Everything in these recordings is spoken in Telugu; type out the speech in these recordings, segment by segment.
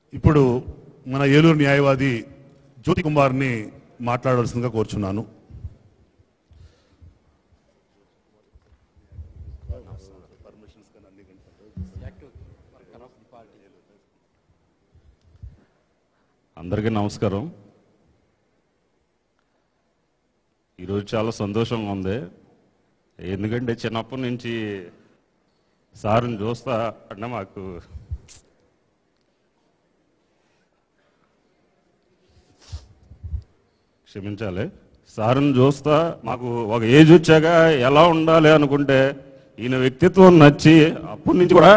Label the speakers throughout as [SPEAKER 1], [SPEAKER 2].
[SPEAKER 1] ఇప్పుడు మన ఏలూరు న్యాయవాది జ్యోతి కుమార్ని మాట్లాడవలసిందిగా కోరుచున్నాను
[SPEAKER 2] అందరికీ నమస్కారం ఈరోజు చాలా సంతోషంగా ఉంది ఎందుకంటే చిన్నప్పటి నుంచి సార్ని చూస్తా అంటే మాకు క్షమించాలి సార్ని చూస్తా మాకు ఒక ఏజ్ వచ్చాక ఎలా ఉండాలి అనుకుంటే ఈయన వ్యక్తిత్వం నచ్చి అప్పటి నుంచి కూడా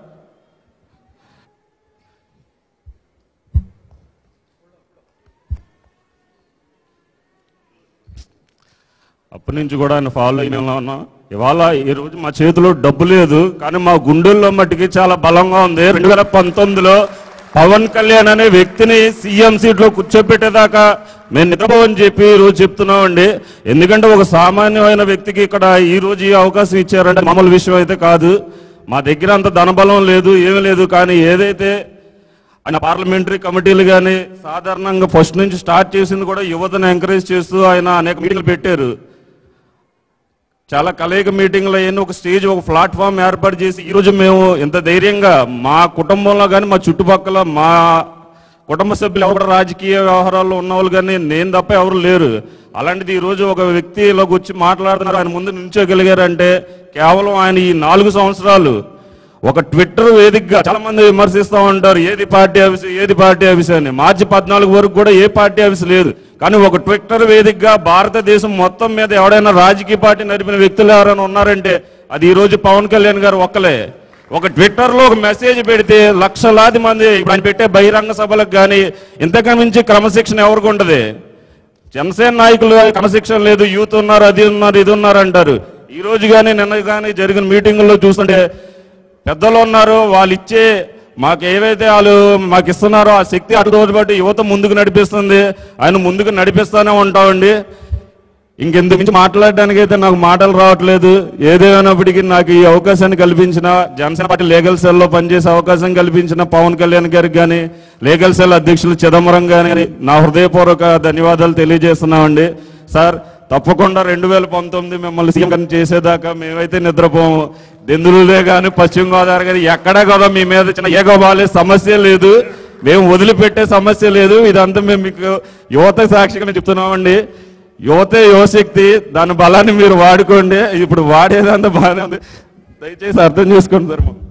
[SPEAKER 2] అప్పటి నుంచి కూడా ఆయన ఫాలో అయిన ఉన్నా ఇవాళ ఈ రోజు మా చేతిలో డబ్బు లేదు కానీ మా గుండెల్లో మట్టికి చాలా బలంగా ఉంది రెండు వేల పంతొమ్మిదిలో పవన్ కళ్యాణ్ అనే వ్యక్తిని సీఎం సీట్లో కూర్చోబెట్టేదాకా మేము నిద్రపోవని చెప్పి ఈ రోజు చెప్తున్నామండి ఎందుకంటే ఒక సామాన్యమైన వ్యక్తికి ఇక్కడ ఈ రోజు ఈ అవకాశం ఇచ్చారంటే మామూలు విషయం అయితే కాదు మా దగ్గర అంత ధనబలం లేదు ఏమీ లేదు కానీ ఏదైతే ఆయన పార్లమెంటరీ కమిటీలు కానీ సాధారణంగా ఫస్ట్ నుంచి స్టార్ట్ చేసింది కూడా యువతను ఎంకరేజ్ చేస్తూ ఆయన అనేక మీటింగ్లు పెట్టారు చాలా కలయిక మీటింగ్లు అయ్యి ఒక స్టేజ్ ఒక ప్లాట్ఫామ్ ఏర్పాటు చేసి ఈరోజు మేము ఇంత ధైర్యంగా మా కుటుంబంలో కానీ మా చుట్టుపక్కల మా కుటుంబ సభ్యులు ఎవరు రాజకీయ వ్యవహారాల్లో ఉన్న వాళ్ళు కానీ నేను తప్ప ఎవరు లేరు అలాంటిది ఈ రోజు ఒక వ్యక్తి ఇలాగ వచ్చి మాట్లాడుతున్నారు ఆయన ముందు నిల్చోగలిగారంటే కేవలం ఆయన ఈ నాలుగు సంవత్సరాలు ఒక ట్విట్టర్ వేదికగా చాలా మంది విమర్శిస్తూ ఉంటారు ఏది పార్టీ ఆఫీస్ ఏది పార్టీ ఆఫీస్ అని మార్చి పద్నాలుగు వరకు కూడా ఏ పార్టీ ఆఫీస్ లేదు కానీ ఒక ట్విట్టర్ వేదికగా భారతదేశం మొత్తం మీద ఎవడైనా రాజకీయ పార్టీ నడిపిన వ్యక్తులు ఎవరైనా ఉన్నారంటే అది ఈ రోజు పవన్ కళ్యాణ్ గారు ఒక్కలే ఒక ట్విట్టర్ లో ఒక మెసేజ్ పెడితే లక్షలాది మంది ఇప్పుడు ఆయన పెట్టే బహిరంగ సభలకు కానీ ఇంతకన్నా మించి క్రమశిక్షణ ఎవరికి ఉంటది జనసేన నాయకులు క్రమశిక్షణ లేదు యూత్ ఉన్నారు అది ఉన్నారు ఇది ఉన్నారు అంటారు ఈ రోజు కానీ నిన్న కానీ జరిగిన మీటింగుల్లో చూస్తుంటే పెద్దలు ఉన్నారు వాళ్ళు ఇచ్చే మాకు ఏవైతే వాళ్ళు మాకు ఇస్తున్నారో ఆ శక్తి అటు బట్టి యువత ముందుకు నడిపిస్తుంది ఆయన ముందుకు నడిపిస్తానే ఉంటామండి ఇంకెందుకు మించి మాట్లాడడానికి అయితే నాకు మాటలు రావట్లేదు ఏదేమైనప్పటికీ నాకు ఈ అవకాశాన్ని కల్పించిన జనసేన పార్టీ లీగల్ సెల్లో పనిచేసే అవకాశం కల్పించిన పవన్ కళ్యాణ్ గారికి కానీ లీగల్ సెల్ అధ్యక్షులు చిదంబరం గాని నా హృదయపూర్వక ధన్యవాదాలు తెలియజేస్తున్నామండి సార్ తప్పకుండా రెండు వేల పంతొమ్మిది మిమ్మల్ని సీఎం చేసేదాకా మేమైతే నిద్రపోము దెందులులే కానీ పశ్చిమ గోదావరి కానీ ఎక్కడా కూడా మీ మీద చిన్న ఏగోబాలే సమస్య లేదు మేము వదిలిపెట్టే సమస్య లేదు ఇదంతా మేము మీకు యువత సాక్షిగా చెప్తున్నామండి యువతే యువశక్తి దాని బలాన్ని మీరు వాడుకోండి ఇప్పుడు వాడేదంతా బాగానే ఉంది దయచేసి అర్థం చేసుకోండి సార్